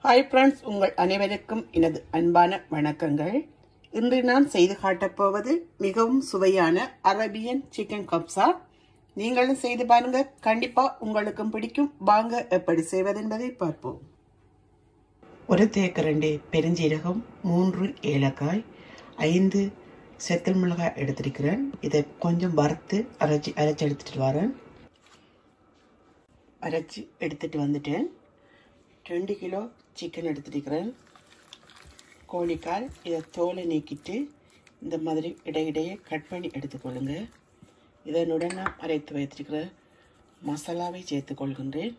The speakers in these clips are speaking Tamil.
ஹாய் ஃப்ரெண்ட்ஸ் உங்கள் அனைவருக்கும் எனது அன்பான வணக்கங்கள் இன்று நான் செய்து காட்டப் போவது மிகவும் சுவையான அரபியன் சிக்கன் கப்சா நீங்களும் செய்து பாருங்க கண்டிப்பா உங்களுக்கும் பிடிக்கும் வாங்க எப்படி செய்வது என்பதை பார்ப்போம் ஒரு தேக்கரண்டி பெருஞ்சீரகம் மூன்று ஏலக்காய் ஐந்து செத்தல் மிளகாய் எடுத்திருக்கிறேன் இதை கொஞ்சம் வறுத்து அரைச்சி அரைச்சி எடுத்துட்டு வரேன் அரைச்சி எடுத்துட்டு வந்துட்டேன் ரெண்டு கிலோ சிக்கன் எடுத்துருக்கிறேன் கோழிக்கால் இதை தோலை நீக்கிட்டு இந்த மாதிரி இடையிடையே கட் பண்ணி எடுத்துக்கொள்ளுங்க இதனுடன் நான் அரைத்து வைத்திருக்கிற மசாலாவை சேர்த்துக்கொள்கின்றேன்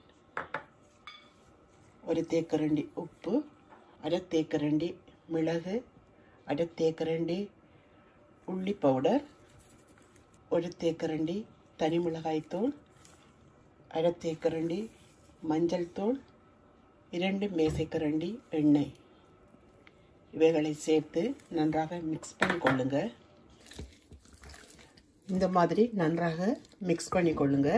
ஒரு தேக்கரண்டி உப்பு அரை தேக்கரண்டி மிளகு அரை தேக்கரண்டி உள்ளி பவுடர் ஒரு தேக்கரண்டி தனி மிளகாய்த்தூள் அரை தேக்கரண்டி மஞ்சள் தூள் இரண்டு மேசைக்கரண்டி எண்ணெய் இவைகளை சேர்த்து நன்றாக மிக்ஸ் பண்ணி கொள்ளுங்க இந்த மாதிரி நன்றாக மிக்ஸ் பண்ணி கொள்ளுங்க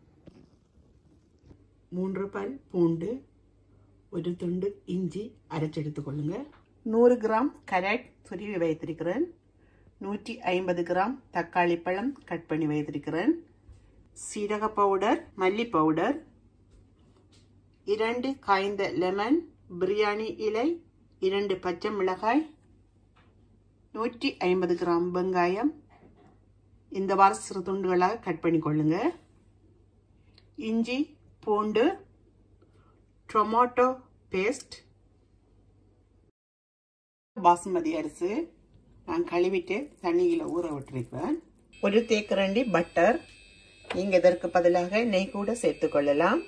மூன்று பல் பூண்டு ஒரு துண்டு இஞ்சி அரைச்செடுத்து கொள்ளுங்க நூறு கிராம் கரட் துருவி வைத்திருக்கிறேன் நூற்றி ஐம்பது கிராம் தக்காளி பழம் கட் பண்ணி வைத்திருக்கிறேன் சீரக பவுடர் மல்லி பவுடர் இரண்டு காய்ந்த லெமன் பிரியாணி இலை இரண்டு பச்சை மிளகாய் நூற்றி ஐம்பது கிராம் வெங்காயம் இந்த வார சிறு துண்டுகளாக கட் பண்ணி கொள்ளுங்க இஞ்சி பூண்டு டொமேட்டோ பேஸ்ட் பாசுமதி அரிசி நான் கழுவிட்டு தண்ணியில் ஊற விட்டுருக்கிறேன் ஒரு தேக்கரண்டி பட்டர் நீங்கள் இதற்கு பதிலாக நெய் கூட சேர்த்துக்கொள்ளலாம்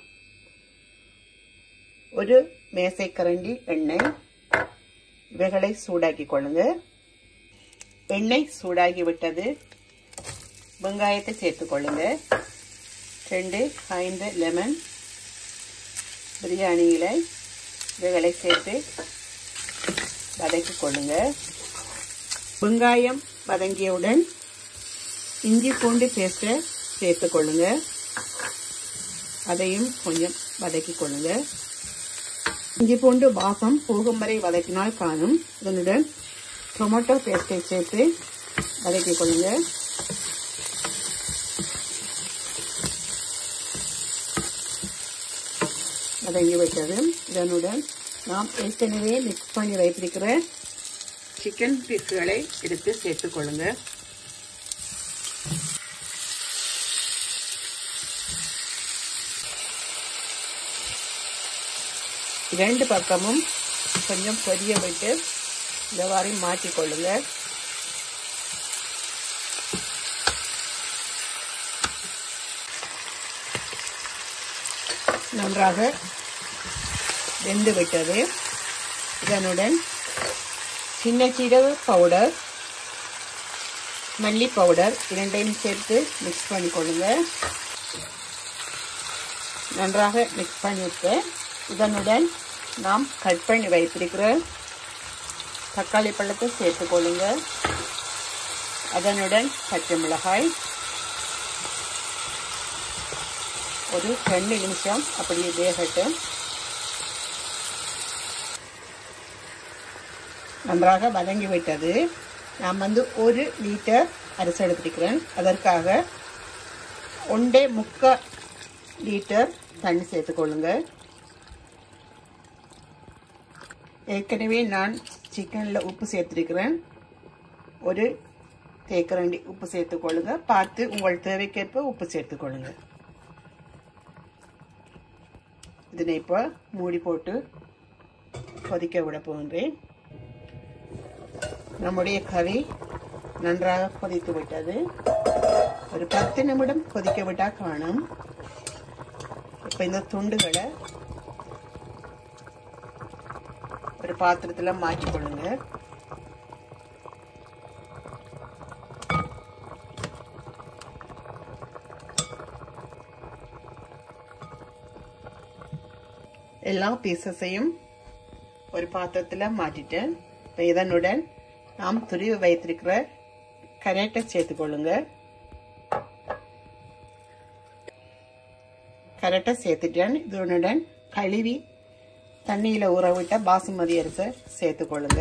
ஒரு மேசைக்கரண்டி எண்ணெய் இவைகளை சூடாக்கி கொள்ளுங்க எண்ணெய் சூடாகி விட்டது வெங்காயத்தை சேர்த்துக்கொள்ளுங்க ரெண்டு காய்ந்த லெமன் பிரியாணி இலை இவைகளை சேர்த்து வதக்கி கொள்ளுங்க வெங்காயம் வதங்கியவுடன் இஞ்சி பூண்டு பேஸ்ட்டை சேர்த்து கொள்ளுங்க அதையும் கொஞ்சம் வதக்கி கொள்ளுங்க இஞ்சி பூண்டு வாசம் போகும் வரை வதக்கினால் காணும் இதனுடன் டொமேட்டோ பேஸ்டை சேர்த்து வதக்கிக் கொள்ளுங்க வதங்கி விட்டது இதனுடன் நாம் ஏற்கனவே மிக்ஸ் பண்ணி வைத்திருக்கிற சிக்கன் பீஸ்களை எடுத்து சேர்த்துக் கொள்ளுங்க இரண்டு பக்கமும் கொஞ்சம் பொரிய விட்டு இந்த மாதிரி மாற்றிக்கொள்ளுங்க நன்றாக வெந்து விட்டது இதனுடன் சின்ன சீரக பவுடர் மல்லி பவுடர் இரண்டையும் சேர்த்து மிக்ஸ் பண்ணிக்கொள்ளுங்க நன்றாக மிக்ஸ் பண்ணிவிட்டு இதனுடன் நாம் கட் பண்ணி வைத்திருக்கிற தக்காளி பழத்தை சேர்த்துக்கொள்ளுங்க அதனுடன் பச்சை மிளகாய் ஒரு ரெண்டு நிமிஷம் அப்படியே வேகட்டும் நன்றாக வதங்கி விட்டது நான் வந்து ஒரு லிட்டர் அரிசி எடுத்திருக்கிறேன் அதற்காக ஒன்றே முக்கால் லிட்டர் தண்ணி சேர்த்துக்கொள்ளுங்க ஏற்கனவே நான் சிக்கனில் உப்பு சேர்த்துருக்கிறேன் ஒரு தேக்கரண்டி உப்பு சேர்த்துக்கொள்ளுங்க பார்த்து உங்கள் தேவைக்கேற்ப உப்பு சேர்த்துக்கொள்ளுங்க இதனை இப்போ மூடி போட்டு கொதிக்க விட போகின்றேன் நம்முடைய கறி நன்றாக கொதித்து விட்டது ஒரு பத்து நிமிடம் கொதிக்க விட்டால் காணும் இப்போ இந்த துண்டுகளை ஒரு பாத்திரத்தில் மாற்றி கொள்ளுங்க எல்லா பீசஸையும் ஒரு பாத்திரத்தில் மாற்றிட்டேன் இப்போ இதனுடன் நாம் துருவி வைத்திருக்கிற கரேட்டை சேர்த்துக்கொள்ளுங்க கரெக்டாக சேர்த்துட்டேன் இதனுடன் கழுவி தண்ணியில் ஊற விட்ட பாசுமதி அரிசை சேர்த்துக்கொள்ளுங்க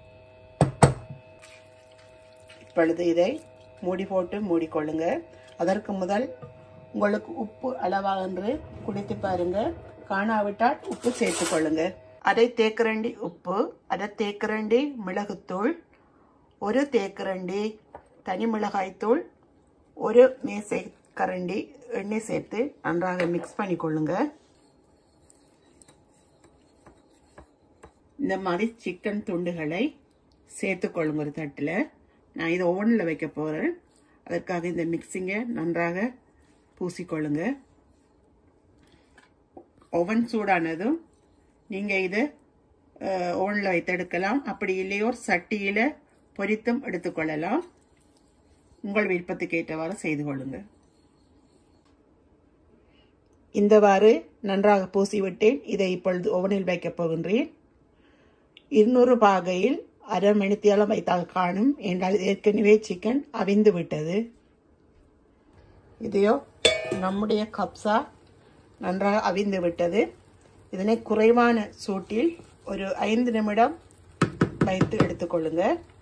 இப்பொழுது இதை மூடி போட்டு மூடிக்கொள்ளுங்க அதற்கு முதல் உங்களுக்கு உப்பு அளவா என்று குடித்து பாருங்க காணாவிட்டால் உப்பு சேர்த்துக்கொள்ளுங்க அரை தேக்கரண்டி உப்பு அரை தேக்கரண்டி மிளகுத்தூள் ஒரு தேக்கரண்டி தனி மிளகாய்த்தூள் ஒரு மேசை கரண்டி எண்ணெய் சேர்த்து நன்றாக மிக்ஸ் பண்ணிக்கொள்ளுங்க இந்த மாதிரி சிக்கன் துண்டுகளை சேர்த்துக்கொள்ளுங்க ஒரு தட்டில் நான் இதை ஓவனில் வைக்க போகிறேன் அதற்காக இந்த மிக்சிங்கை நன்றாக பூசிக்கொள்ளுங்க ஓவன் சூடானதும் நீங்கள் இது ஓவனில் வைத்து எடுக்கலாம் அப்படி இல்லையோ சட்டியில் பொரித்தும் எடுத்துக்கொள்ளலாம் உங்கள் விருப்பத்துக்கு ஏற்றவாறு செய்து கொள்ளுங்க இந்தவாறு நன்றாக பூசிவிட்டேன் இதை இப்பொழுது ஓவனில் வைக்கப் போகின்றேன் இருநூறு பாகையில் அரை மணித்தியாலம் வைத்தால் காணும் என்றால் ஏற்கனவே சிக்கன் அவிந்து விட்டது இதையோ நம்முடைய கப்ஸா நன்றாக அவிந்து விட்டது இதனை குறைவான சூட்டில் ஒரு ஐந்து நிமிடம் வைத்து எடுத்துக்கொள்ளுங்க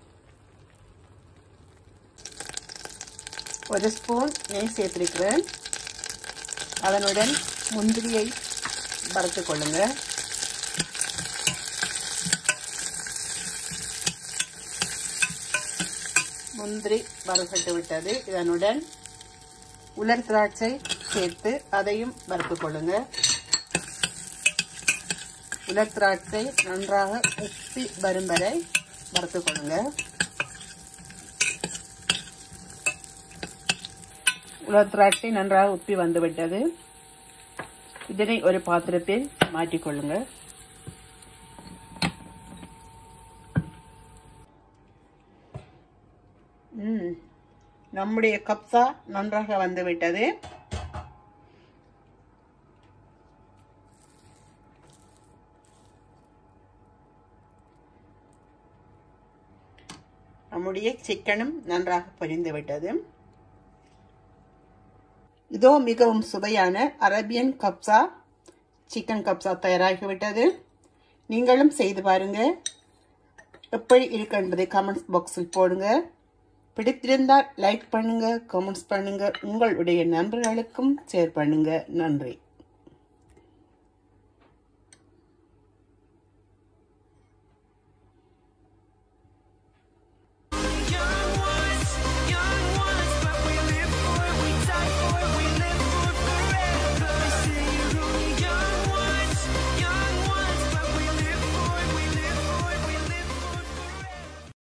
ஒரு ஸ்பூன் நெய் சேர்த்திருக்கிறேன் அதனுடன் முந்திரியை வறுத்து கொள்ளுங்க முந்திரி வறுபட்டு விட்டது இதனுடன் உலர் திராட்சை சேர்த்து அதையும் வறுத்து கொள்ளுங்க உலர் திராட்சை நன்றாக உப்பி வரும் வரை வறுத்து கொள்ளுங்க உலர் திராட்சை நன்றாக உப்பி வந்துவிட்டது இதனை ஒரு பாத்திரத்தில் மாற்றிக்கொள்ளுங்க ம் நம்முடைய கப்சா நன்றாக வந்துவிட்டது நம்முடைய சிக்கனும் நன்றாக பொரிந்து விட்டது இதோ மிகவும் சுவையான அரபியன் கப்சா சிக்கன் கப்சா தயாராகிவிட்டது நீங்களும் செய்து பாருங்க எப்படி இருக்கு என்பதை கமெண்ட்ஸ் பாக்ஸில் போடுங்க பிடித்திருந்தால் லைக் பண்ணுங்க கமெண்ட்ஸ் பண்ணுங்க உங்களுடைய நண்பர்களுக்கும் ஷேர் பண்ணுங்க நன்றி